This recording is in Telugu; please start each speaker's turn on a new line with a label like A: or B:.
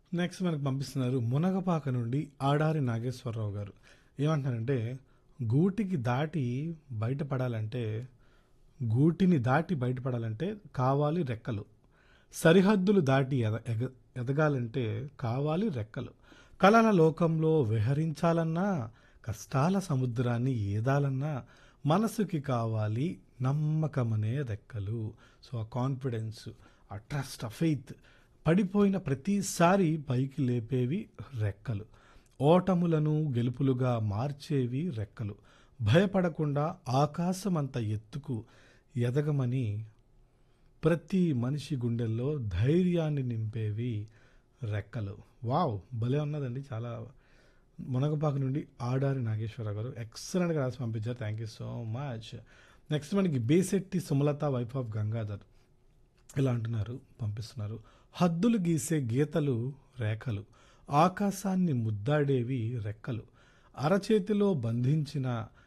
A: నెక్స్ట్ మనకు పంపిస్తున్నారు మునగపాక నుండి ఆడారి నాగేశ్వరరావు గారు ఏమంటున్నారంటే గూటికి దాటి బయటపడాలంటే గూటిని దాటి బయటపడాలంటే కావాలి రెక్కలు సరిహద్దులు దాటి ఎద ఎగ ఎదగాలంటే కావాలి రెక్కలు కలల లోకంలో విహరించాలన్నా కష్టాల సముద్రాన్ని ఏదాలన్నా మనసుకి కావాలి నమ్మకమనే రెక్కలు సో ఆ కాన్ఫిడెన్స్ ఆ ట్రస్ట్ ఆ ఫెయిత్ పడిపోయిన ప్రతిసారి పైకి లేపేవి రెక్కలు ఓటములను గెలుపులుగా మార్చేవి రెక్కలు భయపడకుండా ఆకాశమంత ఎత్తుకు ఎదగమని ప్రతి మనిషి గుండెల్లో ధైర్యాన్ని నింపేవి రెక్కలు వావ్ భలే ఉన్నదండి చాలా మునగపాకు నుండి ఆడారి నాగేశ్వరరావు గారు ఎక్సలెంట్గా రాసి పంపించారు thank you so much next మనకి బేసెట్టి సుమలత వైఫ్ ఆఫ్ గంగాధర్ ఇలా అంటున్నారు పంపిస్తున్నారు హద్దులు గీసే గీతలు రేఖలు ఆకాశాన్ని ముద్దాడేవి రెక్కలు అరచేతిలో బంధించిన